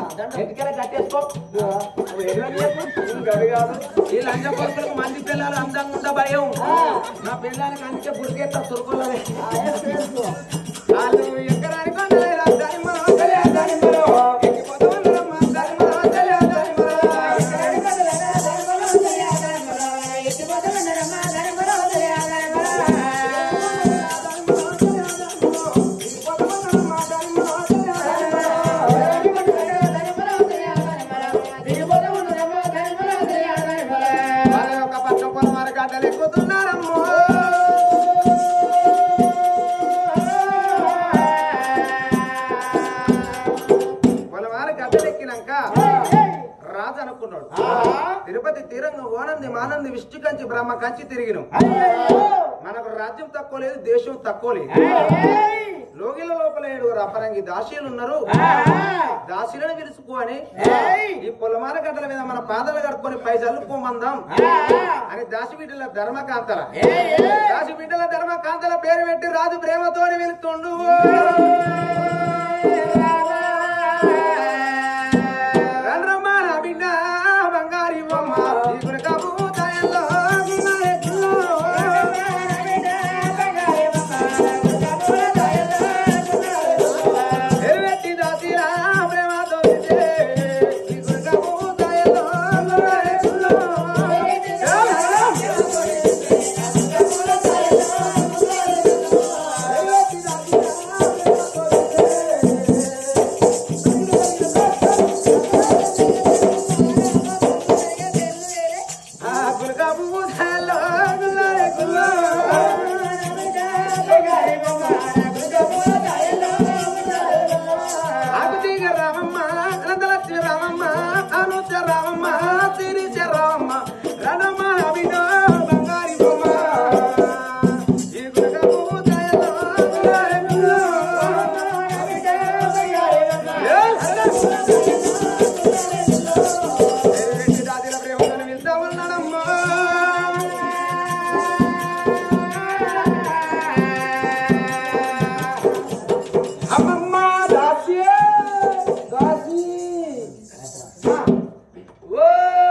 ఎటుకెళ్ళ కట్టేసుకో గవి కాదు ఈ లంచ కొడుకులకు మంది పిల్లలు అందంగా ఉండ భయం నా పిల్లలకి అందుకే బురికెత్తా సురుకున్నది వాళ్ళు ఎక్కడానికి ఉండలే రా, దాని మనం తెలియ, దాని మనం. ఎక్కిపోతూ ఉండరమ్మా, దాని మనం తెలియ, దాని మనం. ఎక్కడానికి ఉండలే రా, దాని మనం తెలియ, దాని మనం. ఎక్కిపోతూ ఉండరమ్మా, దాని మనం తెలియ, దాని మనం. దాని మనం తెలియ, దాని మనం. ఎక్కిపోతూ ఉండరమ్మా, దాని మనం తెలియ, దాని మనం. ఎక్కడానికి ఉండలే రా, దాని మనం తెలియ, దాని మనం. ఎక్కిపోతూ ఉండరమ్మా, దాని మనం తెలియ, దాని మనం. వాళ్ళ యొక్క పక్క పొలమార గడ్డలు ఎక్కుతున్నారమ్మో పొలమార గడ్డలు ఎక్కినాక రాజు అనుకున్నాడు తిరుపతి తీరంగా ఓనంది మానంది విష్ణు కంచి బ్రహ్మ కంచి తిరిగిను మనకు రాజ్యం తక్కువ లేదు దేశం తక్కువ లేదు లోగిల లోపల ఏడుగురు అపరంగి దాసీలు ఉన్నారు దాసీలను పిలుచుకోని ఈ పొలమార గడ్డల మీద మన పాదాలు కడుక్కొని పై చల్లుకోమందాం అని దాసిబిడ్డల ధర్మకాంతల దాసిబిడ్డల ధర్మకాంతల పేరు పెట్టి రాజు ప్రేమతోని వెళుతుండు రండ్రమ్మ నా బిడ్డ బంగారి బొమ్మ ఇప్పుడు కబూతాయల్లో గున్నారెత్తులో. ఎరువెత్తి దాసిరా ప్రేమతో విజే, ఇప్పుడు కబూతాయల్లో గున్నారెత్తులో. ఎరువెత్తి దాసిరా ప్రేమతో విజే. ఆ గుల్కా బూథాలో గుల్లారే గుల్లో. ఆకుతీగ రామమ్మ, అనంతలక్ష్మి రామమ్మ, అనూచ రామమ్మ, తిరిచ రామమ్మ, రణమ్మ అభినో బంగారి బొమ్మ. ఈ గుల్కా బూథాలో గుల్లారే గుల్లో. ఏ, రెడ్డి దాదిల ప్రేమను వెళ్తా ఉన్నాడమ్మా అమ్మమ్మ దాసి దాసి ఓ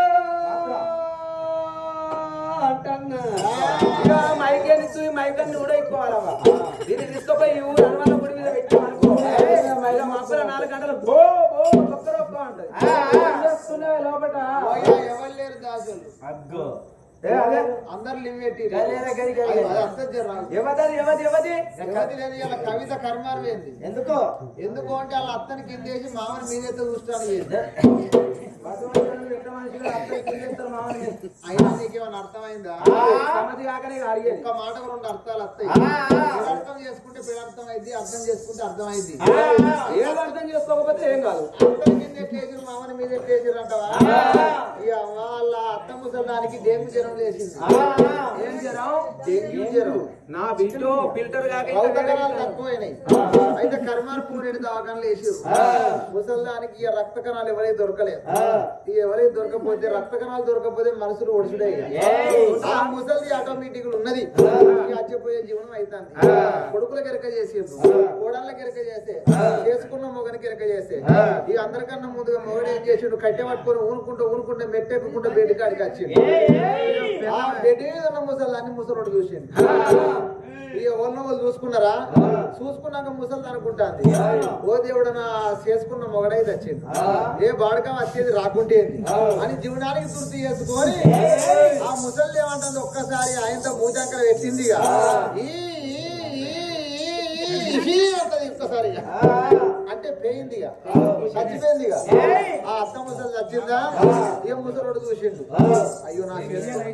అంటన్నా ఇక మైకేని తూ మైకన్ని కూడా ఎక్కువాలవా దీన్ని తీసుకుపోయి ఈ ఊరు హనుమాన గుడి మీద పెట్టామనుకో ఇక మబ్బుల నాలుగు గంటలు బో బో ఒక్కరొక్క అంటది ఏం చేస్తున్నావే లోపట ఎవరు లేరు దాసులు అగ్గో ఏ అదే అందరు లివ్ పెట్టి గలేరా గలి గలి. అర్థం జర్రా ఎవదది ఎవది ఎవది ఎవరి లేదు ఇలా కవిత కర్మారు ఏంది ఎందుకో ఎందుకు అంటే వాళ్ళ అత్తని కిందేసి మామని మీదైతే చూస్తాను ఏంది వాతావరణం ఎట్ట మనుషులు అర్థం కింద చేస్తారు మామూలుగా. అయినా నీకేమైనా అర్థమైందా సమ్మతి కాకనే అడిగేది ఒక్క మాటకు రెండు అర్థాలు వస్తాయి అర్థం చేసుకుంటే పిల్లర్థం అయింది అర్థం చేసుకుంటే అర్థమైంది ఏది అర్థం చేసుకోకపోతే ఏం కాదు అత్తని కింద ఎట్లేసిరు మామని మీద ఎట్లేసిరు అంటావా ఇక వాళ్ళ అత్త ముసలానికి డేంగు జ్వరం లేచింది ఏం జరం డెంగ్యూ జ్వరం నా బిడ్డో ఫిల్టర్ కాక ఇంకా రక్తకణాలు తక్కువైనాయి అయితే కర్మార్ పూరేడు దవాఖానలు వేసారు ముసల్దానికి ఇక రక్త కణాలు ఎవరైతే దొరకలేదు ఇక ఎవరైతే దొరకపోతే రక్త కణాలు దొరకకపోతే మనసులు ఒడిచుడే ఆ ముసలి ఆటోమేటిక్ ఉన్నది ఇక అచ్చిపోయే జీవనం అవుతుంది కొడుకులకు ఎరక చేసేది కోడళ్ళకి ఎరక చేస్తే చేసుకున్న మొగనికి ఎరక చేస్తే ఇక అందరికన్నా ముందుగా మొగడు ఏం చేసిండు కట్టె పట్టుకొని ఊరుకుంటూ ఊరుకుంటే మెట్టెక్కుకుంటే బెడ్ కాడికి వచ్చిండు ఆ బెడ్ మీద ఉన్న ముసలాన్ని ముసలోడు చూసిండు ఇక ఉన్న వాళ్ళు చూసుకున్నారా చూసుకున్నాక ముసలి అనుకుంటాంది ఓ దేవుడు నా చేసుకున్న మొగడైతే వచ్చింది ఏ బాడక వచ్చేది రాకుంటే ఏంది? అని జీవనానికి గుర్తు చేసుకొని ఆ ముసలి ఏమంటుంది ఒక్కసారి ఆయనతో మూజాంకర పెట్టింది ఇక. ఈ ఈ, ఈ, ఈ, ఈ, ఈ అంటది ఒక్కసారి ఇక. అంటే పోయింది ఇక చచ్చిపోయింది ఇక ఆ అత్త ముసలి చచ్చిందా ఏ ముసలోడు చూసిండు అయ్యో నా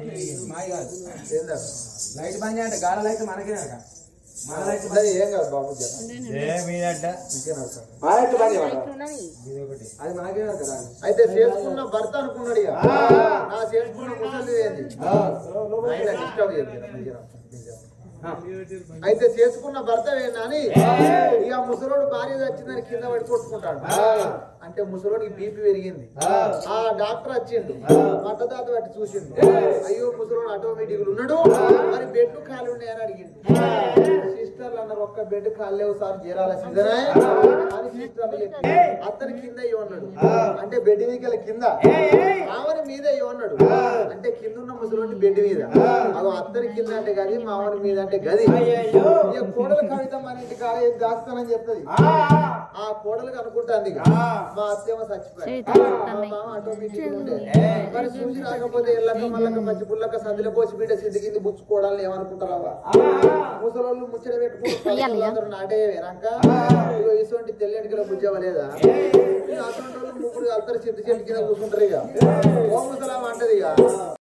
ఏందా లైట్ బంద్ చేయండి గాల లైట్ మనకే మన లైట్ అది ఏం కాదు బాబు జర. ఇంకేనా సార్? మా లైట్ బంద్ చేయండి అది మనకే కదా అయితే చేసుకున్న భర్త అనుకున్నాడు ఇక నా చేసుకున్న ముసలి ఏంది ఆయన డిస్టర్బ్ చేయదు జర, జర, జర. అయితే చేసుకున్న భర్త ఏందని ఇక ముసలోడు భార్య చచ్చిందని కింద పడి కొట్టుకుంటాడు అంటే ముసలోడికి బీపీ పెరిగింది ఆ డాక్టర్ వచ్చిండు మద్దదాత పట్టి చూసిండు అయ్యో ముసలోడు ఆటోమేటిక్ ఉన్నాడు మరి బెడ్ ఖాళీ ఉన్నాయని అడిగిండు సిస్టర్ సిస్టర్లు అన్నారు ఒక్క బెడ్ కాలేవు సార్ జీరాల సీజన్ అని సిస్టర్లు చెప్పి అతని కింద ఇవ్వన్నాడు అంటే బెడ్ మీద కింద మామని మీద ఇవ్వన్నాడు అంటే కింద ఉన్న ముసలి బెడ్ మీద అదో అత్తని కింద అంటే గది మామని మీద అంటే గది ఇక కోడలు కవిత మన ఇంటి కాడ ఏం దాస్తానని చెప్తుంది ఆ కోడలు అనుకుంటాంది ఇక. మా అత్తేమో చచ్చిపోయి మా మామ ఆటోమేటిక్ ఉండే మరి చూసి రాకపోతే ఎల్లక మల్లక మధ్య పుల్లక సందులో పోసి బిడ్డ సిద్ధి కింది బుచ్చుకోవడాలని ఏమనుకుంటారా ముసలోళ్ళు ముచ్చట పెట్టుకుని అందరూ నాటే వెనక ఇగో ఇటువంటి తెల్లెంటికి బుజ్జవలేదా అటువంటి వాళ్ళు ముగ్గురు అందరు సిద్ధి చెట్టు కింద కూర్చుంటారు ఇక ఓ ముసలాం అంటది ఇక